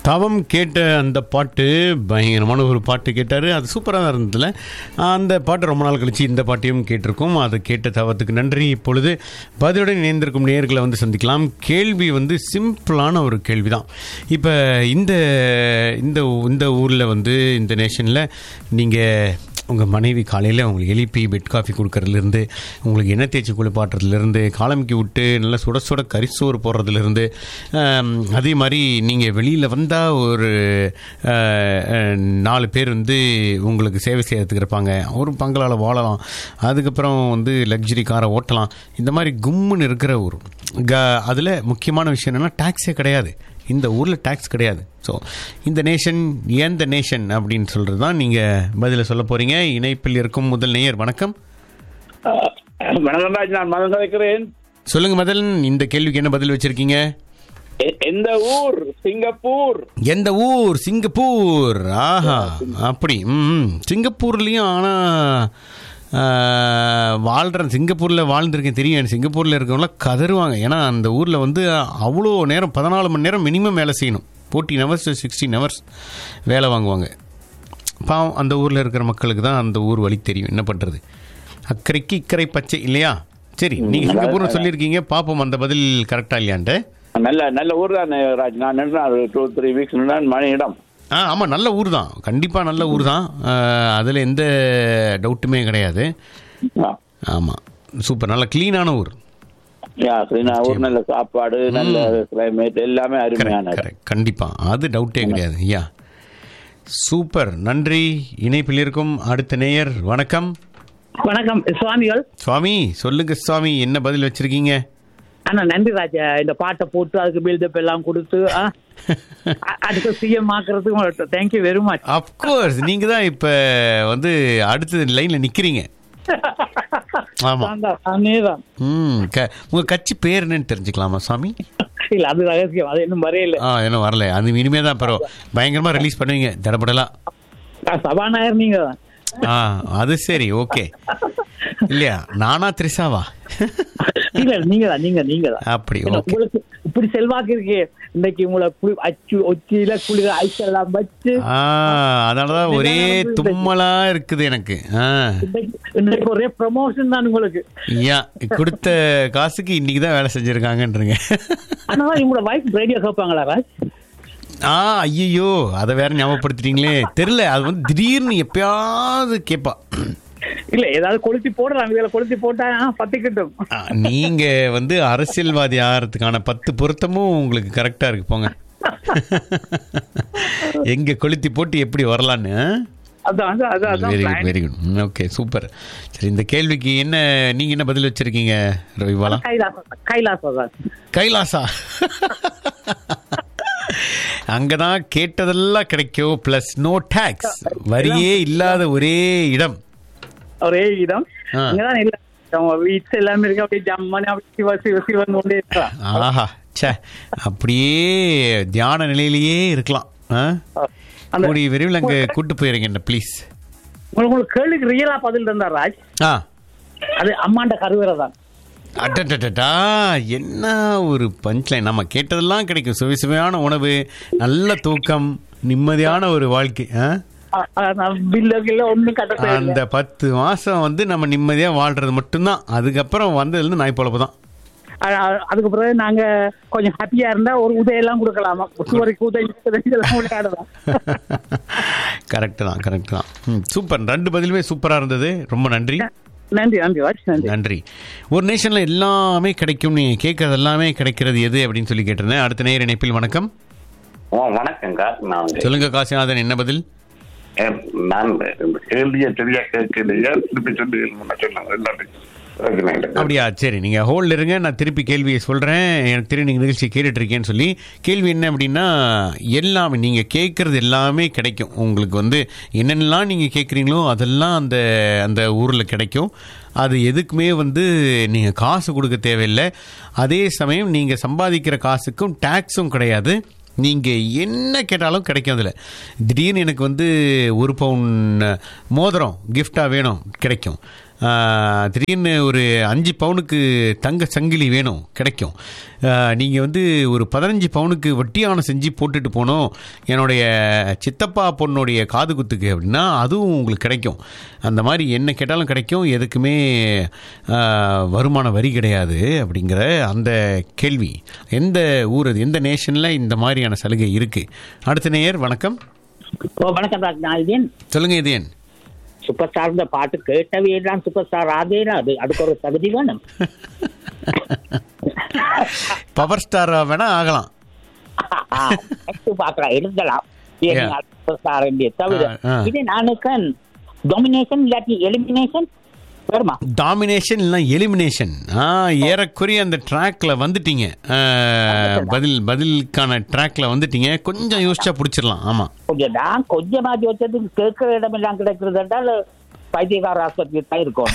தவம் கேட்ட அந்த பாட்டு பயங்கரமான ஒரு பாட்டு கேட்டார் அது சூப்பராக தான் இருந்ததுல அந்த பாட்டு ரொம்ப நாள் கழிச்சு இந்த பாட்டையும் கேட்டிருக்கோம் அது கேட்ட தவத்துக்கு நன்றி இப்பொழுது பதிலுடன் இணைந்திருக்கும் நேர்களை வந்து சந்திக்கலாம் கேள்வி வந்து சிம்பிளான ஒரு கேள்வி தான் இப்போ இந்த இந்த இந்த ஊரில் வந்து இந்த நேஷனில் நீங்கள் உங்கள் மனைவி காலையில் உங்களுக்கு எழுப்பி பெட் காஃபி கொடுக்கறதுலேருந்து உங்களுக்கு எண்ணெய் தேய்ச்சி குளிப்பாட்டுறதுலேருந்து காலமிக்கி விட்டு நல்லா சுட சுட கரிசோறு போடுறதுலேருந்து ஆம், அதே மாதிரி நீங்கள் வெளியில் வந்தால் ஒரு அஹ், அஹ், நாலு பேர் வந்து உங்களுக்கு சேவை செய்யறதுக்கு இருப்பாங்க ஒரு பங்களால் வாழலாம் அதுக்கப்புறம் வந்து லக்ஸரி காரை ஓட்டலாம் இந்த மாதிரி கும்முன்னு இருக்கிற ஊர் க அதில் முக்கியமான விஷயம் என்னென்னா டேக்ஸே கிடையாது இந்த ஊரில் டேக்ஸ் கிடையாது ஸோ இந்த நேஷன் எந்த நேஷன் அப்படின்னு சொல்கிறது தான் நீங்கள் பதில சொல்ல போகிறீங்க இணைப்பில் இருக்கும் முதல் நேயர் வணக்கம் வணக்கம் ராஜ் நான் மதம் கலைக்கிறேன் சொல்லுங்கள் முதல் இந்த கேள்விக்கு என்ன பதில் வச்சுருக்கீங்க எ- எந்த ஊர் சிங்கப்பூர் எந்த ஊர் சிங்கப்பூர் ஆஹா அப்படி ம் சிங்கப்பூர்லேயும் ஆனால் வாழ்கிறேன் சிங்கப்பூரில் வாழ்ந்திருக்கேன் தெரியும் எனக்கு சிங்கப்பூரில் இருக்கவங்களாம் கதறுவாங்க ஏன்னா அந்த ஊரில் வந்து அவ்வளோ நேரம் பதினாலு மணி நேரம் மினிமம் வேலை செய்யணும் ஃபோர்டீன் ஹவர்ஸ் சிக்ஸ்டீன் ஹவர்ஸ் வேலை வாங்குவாங்க பாவம் அந்த ஊரில் இருக்கிற மக்களுக்கு தான் அந்த ஊர் வழி தெரியும் என்ன பண்ணுறது அக்கறைக்கு இக்கரை பச்சை இல்லையா சரி நீங்கள் சிங்கப்பூர்னு சொல்லியிருக்கீங்க பார்ப்போம் அந்த பதில் கரெக்டாக இல்லையான்ட்டு நல்ல நல்ல ஊர் தான் ராஜ் நான் நின்று டூ த்ரீ வீக்ஸ் மணி இடம் ஆ ஆமாம் நல்ல ஊர் தான் கண்டிப்பாக நல்ல ஊர் தான் அதில் எந்த டவுட்டுமே கிடையாது ஆ. ஆமாம் சூப்பர் நல்ல க்ளீனான ஊர் யா, சரிண்ணா, ஊர் நல்ல சாப்பாடு நல்ல கிளைமேட் எல்லாமே கரெக்ட் அருமையான கரெக்ட் கண்டிப்பாக அது டவுட்டே கிடையாது ஐயா சூப்பர் நன்றி இணைப்பில் இருக்கும் அடுத்த நேயர் வணக்கம் வணக்கம் சுவாமிகள் சுவாமி சொல்லுங்க சுவாமி என்ன பதில் வச்சிருக்கீங்க அண்ணா நன்றி ராஜா இந்த பாட்டை போட்டு அதுக்கு பில்டப் எல்லாம் கொடுத்து ஆ, அ- அடுத்த சிஎம் ஆக்குறதுக்கு தேங்க்யூ வெரி மச் அப்கோர்ஸ் நீங்கள் தான் இப்போ வந்து அடுத்த லைனில் நிற்கிறீங்க ஆமாம் அதேதான் ம் க உங்கள் கட்சி பேர் என்னன்னு தெரிஞ்சுக்கலாமா சுவாமி இல்ல அது ரகசியம் அது இன்னும் வரையில ஆ இன்னும் வரல அது இனிமே தான் பரவ பயங்கரமாக ரிலீஸ் பண்ணுவீங்க தடபடலாம் சபாநாயகர் நீங்க தான் ஆ அது சரி ஓகே இல்லையா நானா த்ரிஷாவா இல்ல நீங்க தான் நீங்க நீங்க தான் அப்படி ஏன்னா ஓகே உங்களுக்கு இப்படி செல்வாக்கு இருக்கு இன்னைக்கு உங்களை குளி- அச்சு ஒச்சியில குளிர ஐஸ் எல்லாம் வச்சு ஆ அதனால தான் ஒரே தும்மலா இருக்குது எனக்கு ஆ இன்னைக்கு இன்னைக்கு ஒரே ப்ரமோஷன் தான் உங்களுக்கு ஐயா கொடுத்த காசுக்கு இன்னைக்கு தான் வேலை செஞ்சுருக்காங்கன்றீங்க ஆனா உங்களோட வைஃப் ரேடியோ கேட்பாங்களா ராஜ் ஆ ஐயோ அதை வேற ஞாபகப்படுத்திட்டீங்களே தெரில அது வந்து திடீர்னு எப்பயாவது கேட்பா இல்ல ஏதாவது கொளுத்தி போடலாம் இதுல கொளுத்தி போட்டா ஆ, பத்திக்கிட்டும் ஆ, நீங்க வந்து அரசியல்வாதி ஆகிறதுக்கான பத்து பொருத்தமும் உங்களுக்கு கரெக்டா இருக்கு போங்க எங்க கொளுத்தி போட்டு எப்படி வரலான்னு அதான் அதான் அதான் அதான் very good plan. Very good okay super சரி இந்த கேள்விக்கு என்ன நீங்க என்ன பதில் வச்சிருக்கீங்க ரவிபாலா கைலாசம் கைலாசம் தான் கைலாசா அங்கதான் கேட்டதெல்லாம் கிடைக்கும் பிளஸ் நோ டேக்ஸ் வரியே இல்லாத ஒரே இடம் ஒரே இடம் ஆ. இங்கதான் இல்ல அவங்க வீட்டு எல்லாமே இருக்கு அப்படியே ஜம்மனு அப்படி சிவ சிவ சிவன் கொண்டே இருக்கலாம் ஆஹா ச்சே அப்படியே தியான நிலையிலேயே இருக்கலாம் ஆ? அந்த- கூடிய விரைவில் அங்கே கூட்டு போயிருங்க என்ன ப்ளீஸ் உங்களுக்கு உங்களுக்கு கேள்விக்கு ரியலா பதில் இருந்தா ராஜ் ஆ அது அம்மாண்ட கருவறை தான் அட்டட்டா என்ன ஒரு பஞ்ச்லைன் நம்ம கேட்டதெல்லாம் கிடைக்கும் சுவை சுவையான உணவு நல்ல தூக்கம் நிம்மதியான ஒரு வாழ்க்கை ஆ? பில்லு கில்ல ஒண்ணும் கட்ட தேவையில்ல. அந்த பத்து மாசம் வந்து நம்ம நிம்மதியா வாழ்றது மட்டும்தான் அதுக்கப்புறம் வந்ததுலேருந்து நாய் பொழப்பு தான் அ- அ- அதுக்கு பிறகு நாங்க கொஞ்சம் ஹாப்பியா இருந்தா ஒரு உதயெல்லாம் கொடுக்கலாமா சுவருக்கு உதவி இதெல்லாம் விளையாடலாம் கரெக்டு தான் கரெக்டு தான் ம், சூப்பர் ரெண்டு பதிலுமே சூப்பராக இருந்தது ரொம்ப நன்றி நன்றி நன்றி ராஜ் நன்றி நன்றி ஒரு நேஷனில் எல்லாமே கிடைக்கும் நீங்கள் கேட்கறது எல்லாமே கிடைக்கிறது எது அப்படின்னு சொல்லி கேட்டிருந்தேன் அடுத்த நேர இணைப்பில் வணக்கம் ஓ வணக்கங்க நான் வந்து சொல்லுங்க காசிநாதன் என்ன பதில் அஹ், நான் இந்த கேள்வியை சரியா கேட்கலையா திருப்பி சொல்லி சொன்னாங்க எல்லாத்தையும் அப்படியா சரி நீங்கள் ஹோல்டில் இருங்க நான் திருப்பி கேள்வியை சொல்கிறேன் எனக்கு தெரியும் நீங்கள் நிகழ்ச்சி கேட்டுட்டு இருக்கேன்னு சொல்லி கேள்வி என்ன அப்படின்னா எல்லாமே நீங்கள் கேட்குறது எல்லாமே கிடைக்கும் உங்களுக்கு வந்து என்னென்னலாம் நீங்கள் கேட்குறீங்களோ அதெல்லாம் அந்த அந்த ஊரில் கிடைக்கும் அது எதுக்குமே வந்து நீங்கள் காசு கொடுக்க தேவையில்லை அதே சமயம் நீங்கள் சம்பாதிக்கிற காசுக்கும் டேக்ஸும் கிடையாது நீங்கள் என்ன கேட்டாலும் கிடைக்கும் அதில் திடீர்னு எனக்கு வந்து ஒரு பவுன் மோதிரம் கிஃப்டாக வேணும் கிடைக்கும் ஆஹ், திடீர்னு ஒரு அஞ்சு பவுனுக்கு தங்க சங்கிலி வேணும் கிடைக்கும் நீங்கள் வந்து ஒரு பதினஞ்சு பவுனுக்கு வட்டியான செஞ்சு போட்டுட்டு போனோம் என்னுடைய சித்தப்பா பொண்ணுடைய காது குத்துக்கு அப்படின்னா அதுவும் உங்களுக்கு கிடைக்கும் அந்த மாதிரி என்ன கேட்டாலும் கிடைக்கும் எதுக்குமே ஆஹ், வருமான வரி கிடையாது அப்படிங்கிற அந்த கேள்வி எந்த ஊர் அது எந்த நேஷனில் இந்த மாதிரியான சலுகை இருக்குது அடுத்த நேயர் வணக்கம் ஓ வணக்கம் ராஜ் நான் இதேன் சொல்லுங்க இது ஏன் சூப்பர் ஸ்டார் இந்த பாட்டு கேட்டவே தான் சூப்பர் ஸ்டார் ஆதேனா அது அதுக்கு ஒரு தகுதி வேணும் பவர் ஸ்டார் வேணா ஆகலாம் பாக்கலாம் எழுதலாம் Yeah. சூப்பர் ஸ்டார் தவிர ஆ, ஆ. இது நானுக்கு டொமினேஷன் இல்லாட்டி எலிமினேஷன் வருமா டாமினேஷன் இல்லை எலிமினேஷன் ஆ ஏறக்குறைய அந்த ட்ராக்ல வந்துட்டீங்க ஆ, பதில் பதிலுக்கான ட்ராக்ல வந்துட்டீங்க கொஞ்சம் யோசிச்சா பிடிச்சிடலாம் ஆமாம் கொஞ்சம் நான் கொஞ்சமா யோசிச்சதுக்கு கேட்கிற இடமெல்லாம் கிடைக்கிறது என்றால் பைத்தியகார ஆஸ்பத்திரி தான் இருக்கும்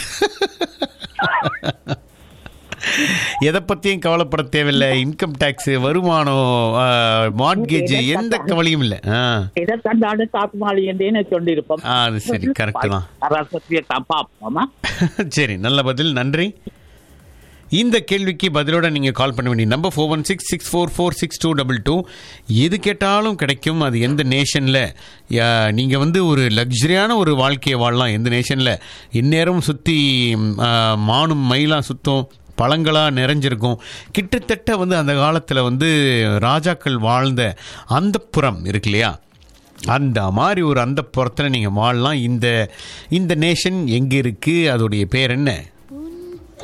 எதை பற்றியும் கவலைப்பட தேவையில்லை இன்கம் டேக்ஸ் வருமானம் மார்ட்கேஜ் எந்த கவலையும் இல்லை ஆ இதை தந்தாடு காத்துமாளி என்றே சொல்லியிருப்போம் ஆ, அது சரி, correct தான். ஆஸ்பத்திரியை தான் பார்ப்போமா சரி நல்ல பதில் நன்றி இந்த கேள்விக்கு பதிலோட நீங்கள் கால் பண்ண வேண்டிய number four one six six four four six two double two எது கேட்டாலும் கிடைக்கும் அது எந்த நேஷனில் நீங்கள் வந்து ஒரு லக்ஸரியான ஒரு வாழ்க்கையை வாழலாம் எந்த நேஷனில் இந்நேரம் சுற்றி மானும் மயிலாம் சுத்தம் பழங்களாக நிறைஞ்சிருக்கும் கிட்டத்தட்ட வந்து அந்த காலத்தில் வந்து ராஜாக்கள் வாழ்ந்த அந்த புறம் இருக்கு இல்லையா அந்த மாதிரி ஒரு அந்த புறத்தில் நீங்கள் வாழலாம் இந்த இந்த நேஷன் எங்கே இருக்குது அதோடைய பேர் என்ன